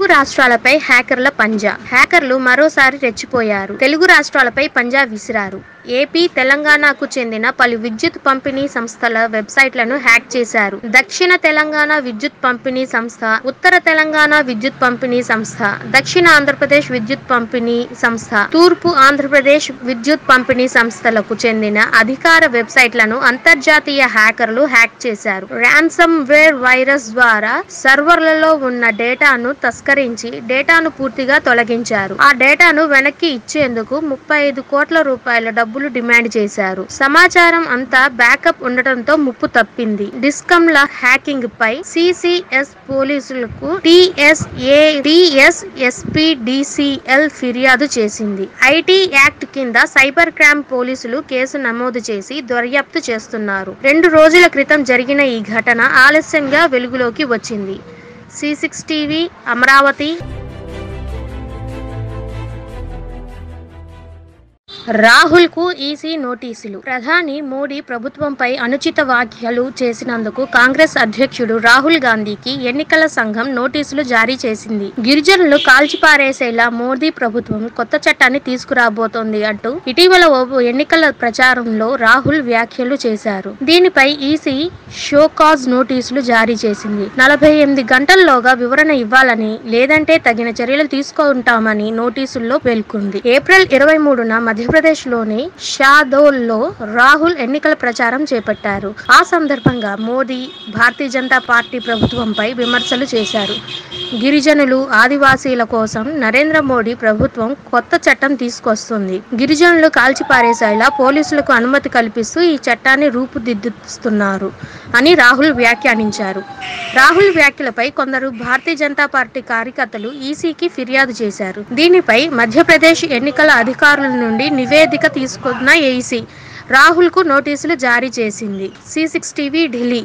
తెలుగు రాష్ట్రాలపై హ్యాకర్ల పంజా హ్యాకర్లు మరోసారి రెచ్చిపోయారు తెలుగు రాష్ట్రాలపై పంజా విసిరారు ఏపీ తెలంగాణకు చెందిన పలు విద్యుత్ పంపిణీ సంస్థల వెబ్సైట్లను హ్యాక్ చేశారు దక్షిణ తెలంగాణ విద్యుత్ పంపిణీ సంస్థ ఉత్తర తెలంగాణ విద్యుత్ పంపిణీ సంస్థ దక్షిణ ఆంధ్రప్రదేశ్ విద్యుత్ పంపిణీ సంస్థ తూర్పు ఆంధ్రప్రదేశ్ విద్యుత్ పంపిణీ సంస్థలకు చెందిన అధికార వెబ్సైట్లను అంతర్జాతీయ హ్యాకర్లు హ్యాక్ చేశారు ర్యాన్సమ్ వేర్ వైరస్ ద్వారా సర్వర్లలో ఉన్న డేటాను తస్కరించి డేటాను పూర్తిగా తొలగించారు ఆ డేటాను వెనక్కి ఇచ్చేందుకు ముప్పై ఐదు కోట్ల రూపాయల డబ్బులు డిమాండ్ చేశారు సమాచారం అంతా బ్యాకప్ ఉండటంతో ముప్పు తప్పింది డిస్కంల హ్యాకింగ్ పై సిసిఎస్ పోలీసులకు టిఎస్ఏ టిఎస్ఎస్పిడిసిఎల్ ఫిర్యాదు చేసింది ఐటీ యాక్ట్ కింద సైబర్ క్రైమ్ పోలీసులు కేసు నమోదు చేసి దర్యాప్తు చేస్తున్నారు రెండు రోజుల క్రితం జరిగిన ఈ ఘటన ఆలస్యంగా వెలుగులోకి వచ్చింది C six TV Amaravati Rahul కు ఈసీ నోటీసులు ప్రధాని మోడీ ప్రభుత్వంపై అనుచిత వ్యాఖ్యలు చేసినందుకు కాంగ్రెస్ అధ్యక్షుడు రాహుల్ గాంధీకి ఎన్నికల సంఘం నోటీసులు జారీ చేసింది గిరిజనులు కాల్చిపారేసేలా మోదీ ప్రభుత్వం కొత్త చట్టాన్ని తీసుకురాబోతోంది అంటూ ఇటీవల ఓ ఎన్నికల ప్రచారంలో రాహుల్ వ్యాఖ్యలు చేశారు దీనిపై ఈసీ షోకాజ్ నోటీసులు జారీ చేసింది నలభై ఎనిమిది గంటల్లోగా వివరణ ఇవ్వాలని లేదంటే తగిన చర్యలు తీసుకుంటామని నోటీసుల్లో పేర్కొంది ఏప్రిల్ ఇరవై మూడున మధ్యప్రదేశ్ లోని షాదోల్లో రాహుల్ ఎన్నికల ప్రచారం చేపట్టారు ఆ సందర్భంగా మోదీ భారతీయ జనతా పార్టీ ప్రభుత్వంపై విమర్శలు చేశారు గిరిజనులు ఆదివాసీల కోసం నరేంద్ర మోడీ ప్రభుత్వం కొత్త చట్టం తీసుకొస్తుంది గిరిజనులు కాల్చిపారేసేలా పోలీసులకు అనుమతి కల్పిస్తూ ఈ చట్టాన్ని రూపుదిద్దుతున్నారు అని రాహుల్ వ్యాఖ్యానించారు రాహుల్ వ్యాఖ్యలపై కొందరు భారతీయ జనతా పార్టీ కార్యకర్తలు ఈసీకి ఫిర్యాదు చేశారు దీనిపై మధ్యప్రదేశ్ ఎన్నికల అధికారుల నుండి నివేదిక తీసుకున్న ఈసీ రాహుల్ కు నోటీసులు జారీ చేసింది C six TV Delhi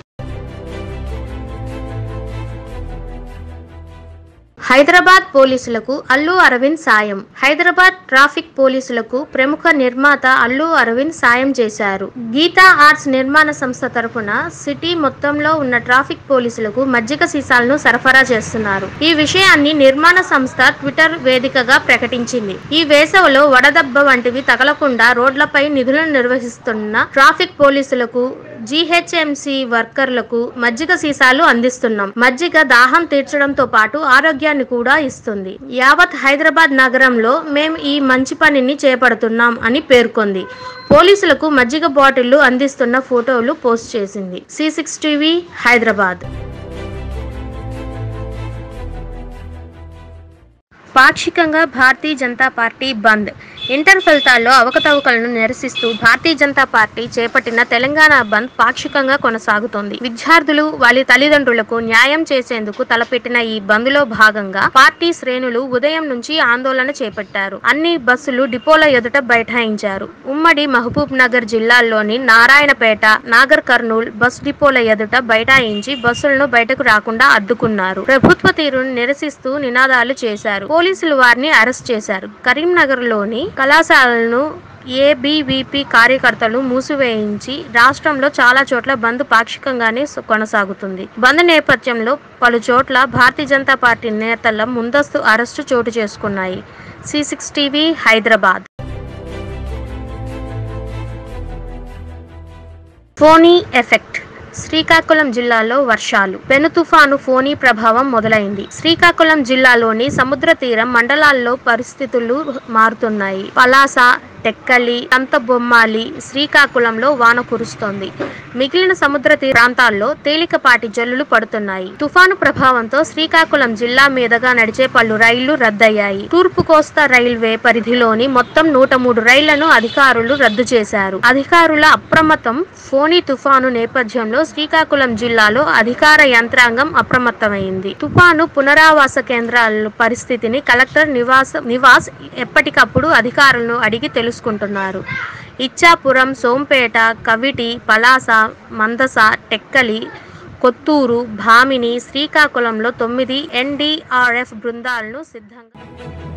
Hyderabad పోలీసులకు అల్లు అరవింద్ సాయం హైదరాబాద్ ట్రాఫిక్ పోలీసులకు ప్రముఖ నిర్మాత అల్లు అరవింద్ సాయం చేశారు గీతా ఆర్ట్స్ నిర్మాణ సంస్థ తరపున సిటీ మొత్తంలో ఉన్న ట్రాఫిక్ పోలీసులకు మజ్జిగ సీసాలను సరఫరా చేస్తున్నారు ఈ విషయాన్ని నిర్మాణ సంస్థ ట్విట్టర్ వేదికగా ప్రకటించింది ఈ వేసవిలో వడదెబ్బ వంటివి తగలకుండా రోడ్లపై నిధులను నిర్వహిస్తున్న ట్రాఫిక్ పోలీసులకు జీహెచ్ఎంసి వర్కర్లకు మజ్జిగ సీసాలు అందిస్తున్నాం మజ్జిగ దాహం తీర్చడంతో పాటు ఆరోగ్యాన్ని కూడా ఇస్తుంది యావత్ హైదరాబాద్ నగరంలో మేము ఈ మంచి పనిని చేపడుతున్నాం అని పేర్కొంది పోలీసులకు మజ్జిగ బాటిళ్లు అందిస్తున్న ఫోటోలు పోస్ట్ చేసింది సి సిక్స్ టీవీ హైదరాబాద్ పాక్షికంగా భారతీయ జనతా పార్టీ బంద్ ఇంటర్ ఫలితాల్లో అవకతవకలను నిరసిస్తూ భారతీయ జనతా పార్టీ చేపట్టిన తెలంగాణ బంద్ పాక్షికంగా కొనసాగుతోంది విద్యార్థులు వాళ్ళ తల్లిదండ్రులకు న్యాయం చేసేందుకు తలపెట్టిన ఈ బంద్లో భాగంగా పార్టీ శ్రేణులు ఉదయం నుంచి ఆందోళన చేపట్టారు అన్ని బస్సులు డిపోల ఎదుట బైఠాయించారు ఉమ్మడి మహబూబ్ నగర్ జిల్లాల్లోని నారాయణపేట నాగర్ కర్నూల్ బస్ డిపోల ఎదుట బైఠాయించి బస్సులను బయటకు రాకుండా అడ్డుకున్నారు ప్రభుత్వ తీరును నిరసిస్తూ నినాదాలు చేశారు పోలీసులు వారిని అరెస్ట్ చేశారు కరీంనగర్ లోని కళాశాలను ఏబీవీపీ కార్యకర్తలు మూసివేయించి రాష్ట్రంలో చాలా చోట్ల బంద్ పాక్షికంగానే స- కొనసాగుతుంది బంద్ నేపథ్యంలో పలు చోట్ల భారతీయ జనతా పార్టీ నేతల ముందస్తు అరెస్టు చోటు చేసుకున్నాయి C six TV Hyderabad Fani effect Srikakulam జిల్లాలో వర్షాలు పెను తుఫాను ఫోనీ ప్రభావం మొదలైంది శ్రీకాకుళం జిల్లాలోని సముద్ర తీరం మండలాల్లో పరిస్థితులు మారుతున్నాయి పలాస టెక్కలి బొమ్మాలి శ్రీకాకుళంలో వాన కురుస్తోంది మిగిలిన సముద్ర తీర ప్రాంతాల్లో తేలికపాటి జల్లులు పడుతున్నాయి తుఫాను ప్రభావంతో శ్రీకాకుళం జిల్లా మీదుగా నడిచే పలు రైళ్లు రద్దయ్యాయి తూర్పు కోస్తా రైల్వే పరిధిలోని మొత్తం నూట మూడు రైళ్లను అధికారులు రద్దు చేశారు అధికారుల అప్రమత్తం ఫోని తుఫాను నేపథ్యంలో శ్రీకాకుళం జిల్లాలో అధికార యంత్రాంగం అప్రమత్తమైంది తుఫాను పునరావాస కేంద్రాల పరిస్థితిని కలెక్టర్ నివాస నివాస్ ఎప్పటికప్పుడు అధికారులను అడిగి తెలుసుకుంటున్నారు ఇచ్చాపురం సోంపేట కవిటి పలాస మందస టెక్కలి కొత్తూరు భామిని శ్రీకాకుళంలో తొమ్మిది ఎన్డీఆర్ఎఫ్ బృందాలను సిద్ధంగా